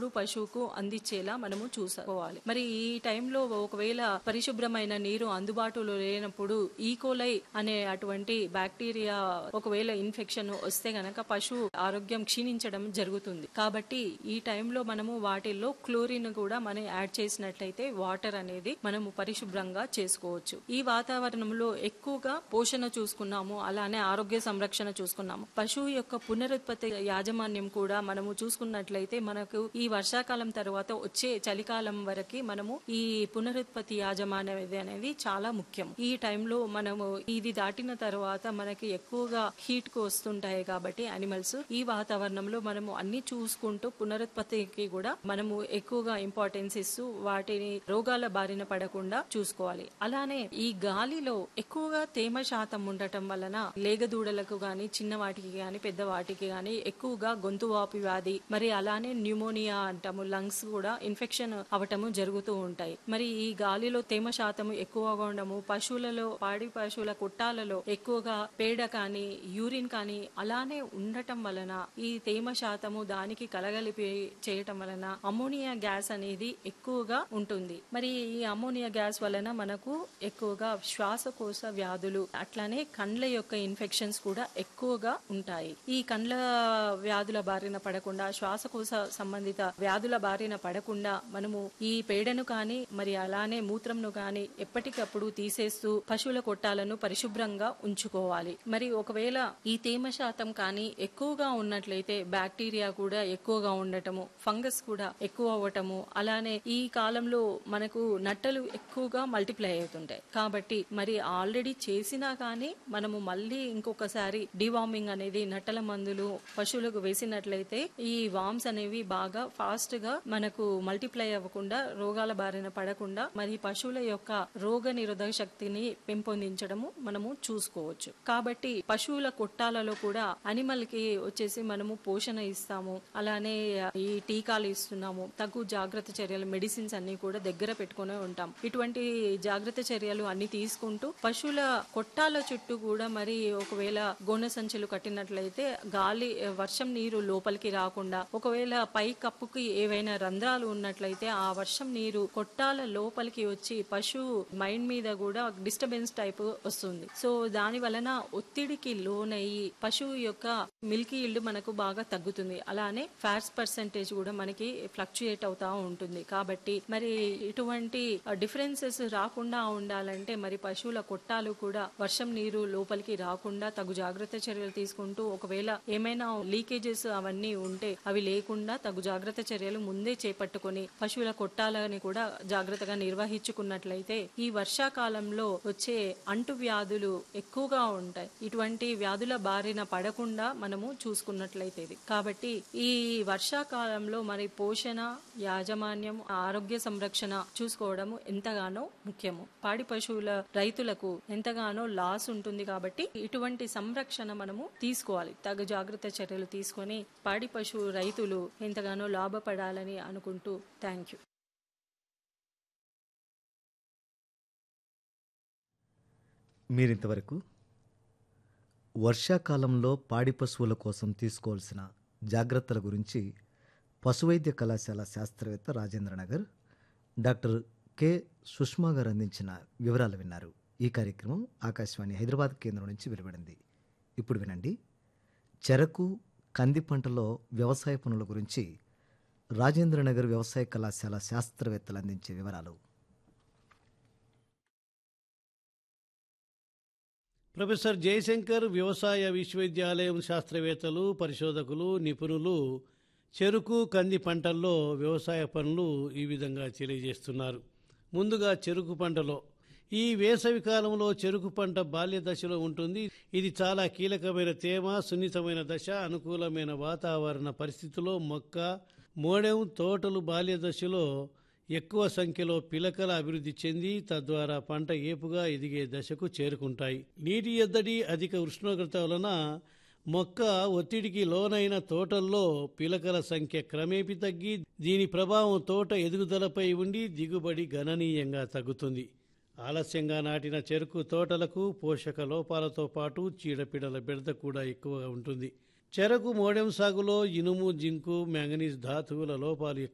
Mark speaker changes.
Speaker 1: ఎప్పుడు పశువుకు అందించేలా మనము చూసుకోవాలి మరి ఈ టైంలో ఒకవేళ పరిశుభ్రమైన నీరు అందుబాటులో లేనప్పుడు ఈకోలై అనే అటువంటి బ్యాక్టీరియా ఒకవేళ ఇన్ఫెక్షన్ వస్తే గనక పశువు ఆరోగ్యం క్షీణించడం జరుగుతుంది కాబట్టి ఈ టైంలో మనము వాటిల్లో క్లోరిన్ కూడా మనం యాడ్ చేసినట్లయితే వాటర్ అనేది మనము పరిశుభ్రంగా చేసుకోవచ్చు ఈ వాతావరణంలో ఎక్కువగా పోషణ చూసుకున్నాము అలానే ఆరోగ్య సంరక్షణ చూసుకున్నాము పశువు యొక్క పునరుత్పత్తి యాజమాన్యం కూడా మనము చూసుకున్నట్లయితే మనకు ఈ వర్షాకాలం తర్వాత వచ్చే చలికాలం వరకు మనము ఈ పునరుత్పత్తి యాజమాన్యం అనేది చాలా ముఖ్యం ఈ టైంలో మనము ఇది దాటిన తర్వాత మనకి ఎక్కువగా హీట్ కు వస్తుంటాయి కాబట్టి అనిమల్స్ ఈ వాతావరణంలో మనము అన్ని చూసుకుంటూ పునరుత్పత్తికి కూడా మనము ఎక్కువగా ఇంపార్టెన్స్ ఇస్తూ వాటిని రోగాల బారిన పడకుండా చూసుకోవాలి అలానే ఈ గాలిలో ఎక్కువగా తేమ శాతం ఉండటం వలన లేగదూడలకు గాని చిన్న వాటికి గాని పెద్ద వాటికి గాని ఎక్కువగా గొంతు వాపు వ్యాధి మరి అలానే న్యూమోనియా అంటాము లంగ్స్ కూడా ఇన్ఫెక్షన్ అవటము జరుగుతూ ఉంటాయి మరి ఈ గాలిలో తేమ శాతం ఎక్కువగా ఉండము పశువులలో పాడి పశువుల కుట్టాలలో ఎక్కువగా పేడ కానీ యూరిన్ కానీ అలానే ఉండటం వలన ఈ తేమ శాతము దానికి కలగలిపి చేయటం వలన అమోనియా గ్యాస్ అనేది ఎక్కువగా ఉంటుంది మరి ఈ అమోనియా గ్యాస్ వలన మనకు ఎక్కువగా శ్వాసకోశ వ్యాధులు అట్లానే కండ్ల యొక్క ఇన్ఫెక్షన్స్ కూడా ఎక్కువగా ఉంటాయి ఈ కండ్ల వ్యాధుల బారిన పడకుండా శ్వాసకోశ సంబంధిత వ్యాధుల బారిన పడకుండా మనము ఈ పేడను కానీ మరి అలానే మూత్రంను కానీ ఎప్పటికప్పుడు తీసేస్తూ పశువుల కొట్టాలను పరిశుభ్రంగా ఉంచుకోవాలి మరి ఒకవేళ ఈ తేమ శాతం కానీ ఎక్కువగా ఉన్నట్లయితే బ్యాక్టీరియా కూడా ఎక్కువగా ఉండటము ఫంగస్ కూడా ఎక్కువ అవ్వటము అలానే ఈ కాలంలో మనకు నట్టలు ఎక్కువగా మల్టిప్లై అవుతుంటాయి కాబట్టి మరి ఆల్రెడీ చేసినా కానీ మనము మళ్ళీ ఇంకొకసారి డివార్మింగ్ అనేది నట్టల మందులు పశువులకు వేసినట్లయితే ఈ వామ్స్ అనేవి బాగా ఫాస్ట్ గా మనకు మల్టిప్లై అవ్వకుండా రోగాల బారిన పడకుండా మరి పశువుల యొక్క రోగ నిరోధక శక్తిని పెంపొందించడము మనము చూసుకోవచ్చు కాబట్టి పశువుల కొట్టాలలో కూడా అనిమల్ కి వచ్చేసి మనము పోషణ ఇస్తాము అలానే ఈ టీకాలు ఇస్తున్నాము తగు జాగ్రత్త చర్యలు మెడిసిన్స్ అన్ని కూడా దగ్గర పెట్టుకునే ఉంటాం ఇటువంటి జాగ్రత్త చర్యలు అన్ని తీసుకుంటూ పశువుల కొట్టాల చుట్టూ కూడా మరి ఒకవేళ గోనె సంచులు కట్టినట్లయితే గాలి వర్షం నీరు లోపలికి రాకుండా ఒకవేళ పై కప్పుకి ఏవైనా రంధ్రాలు ఉన్నట్లయితే ఆ వర్షం నీరు కొట్టాల లోపలికి వచ్చి పశువు మైండ్ మీద కూడా డిస్టర్బెన్స్ టైప్ వస్తుంది సో దాని వలన ఒత్తిడికి లోనయ్యి పశువు యొక్క మిల్కీ ఇల్డ్ మనకు బాగా తగ్గుతుంది అలానే ఫ్యాట్స్ పర్సంటేజ్ కూడా మనకి ఫ్లక్చుయేట్ అవుతా ఉంటుంది కాబట్టి మరి ఇటువంటి డిఫరెన్సెస్ రాకుండా ఉండాలంటే మరి పశువుల కొట్టాలు కూడా వర్షం నీరు లోపలికి రాకుండా తగు జాగ్రత్త చర్యలు తీసుకుంటూ ఒకవేళ ఏమైనా లీకేజెస్ అవన్నీ ఉంటే అవి లేకుండా తగు జాగ్రత్త చర్యలు ముందే చేపట్టుకొని పశువుల కొట్టాలని కూడా జాగ్రత్తగా నిర్వహించుకున్నట్లయితే ఈ వర్షాకాలంలో వచ్చే అంటు వ్యాధులు ఎక్కువగా ఉంటాయి ఇటువంటి వ్యాధుల బారిన పడకుండా మనము చూసుకున్నట్లయితే ఇది కాబట్టి ఈ వర్షాకాలంలో మరి పోషణ యాజమాన్యం ఆరోగ్య సంరక్షణ చూసుకోవడము ఎంతగానో ముఖ్యము పాడి పశువుల రైతులకు ఎంతగానో లాస్ ఉంటుంది కాబట్టి ఇటువంటి సంరక్షణ మనము తీసుకోవాలి తగు జాగ్రత్త చర్యలు తీసుకొని పాడి పశువు రైతులు ఎంతగానో లాభపడాలని అనుకుంటూ థ్యాంక్ యూ
Speaker 2: మీరింతవరకు వర్షాకాలంలో పాడి పశువుల కోసం తీసుకోవాల్సిన జాగ్రత్తల గురించి పశువైద్య కళాశాల శాస్త్రవేత్త రాజేంద్రనగర్ డాక్టర్ కె సుష్మా గారు అందించిన వివరాలు విన్నారు ఈ కార్యక్రమం ఆకాశవాణి హైదరాబాద్ కేంద్రం నుంచి వెలువడింది ఇప్పుడు వినండి చెరకు కంది పంటలో వ్యవసాయ పనుల గురించి రాజేంద్రనగర్ వ్యవసాయ కళాశాల శాస్త్రవేత్తలు అందించే వివరాలు
Speaker 3: ప్రొఫెసర్ జయశంకర్ వ్యవసాయ విశ్వవిద్యాలయం శాస్త్రవేత్తలు పరిశోధకులు నిపుణులు చెరుకు కంది పంటల్లో వ్యవసాయ పనులు ఈ విధంగా తెలియజేస్తున్నారు ముందుగా చెరుకు పంటలో ఈ వేసవి కాలంలో చెరుకు పంట బాల్య దశలో ఉంటుంది ఇది చాలా కీలకమైన తేమ సున్నితమైన దశ అనుకూలమైన వాతావరణ పరిస్థితుల్లో మొక్క మోడెం తోటలు బాల్య దశలో ఎక్కువ సంఖ్యలో పిలకల అభివృద్ధి చెంది తద్వారా పంట ఏపుగా ఎదిగే దశకు చేరుకుంటాయి నీటి ఎద్దడి అధిక ఉష్ణోగ్రత వలన మొక్క ఒత్తిడికి లోనైన తోటల్లో పిలకల సంఖ్య క్రమేపీ తగ్గి దీని ప్రభావం తోట ఎదుగుదలపై ఉండి దిగుబడి గణనీయంగా తగ్గుతుంది ఆలస్యంగా నాటిన చెరుకు తోటలకు పోషక లోపాలతో పాటు చీడపీడల బెడద కూడా ఎక్కువగా ఉంటుంది చెరకు మోడెం సాగులో ఇనుము జింకు మ్యాంగనీస్ ధాతువుల లోపాలు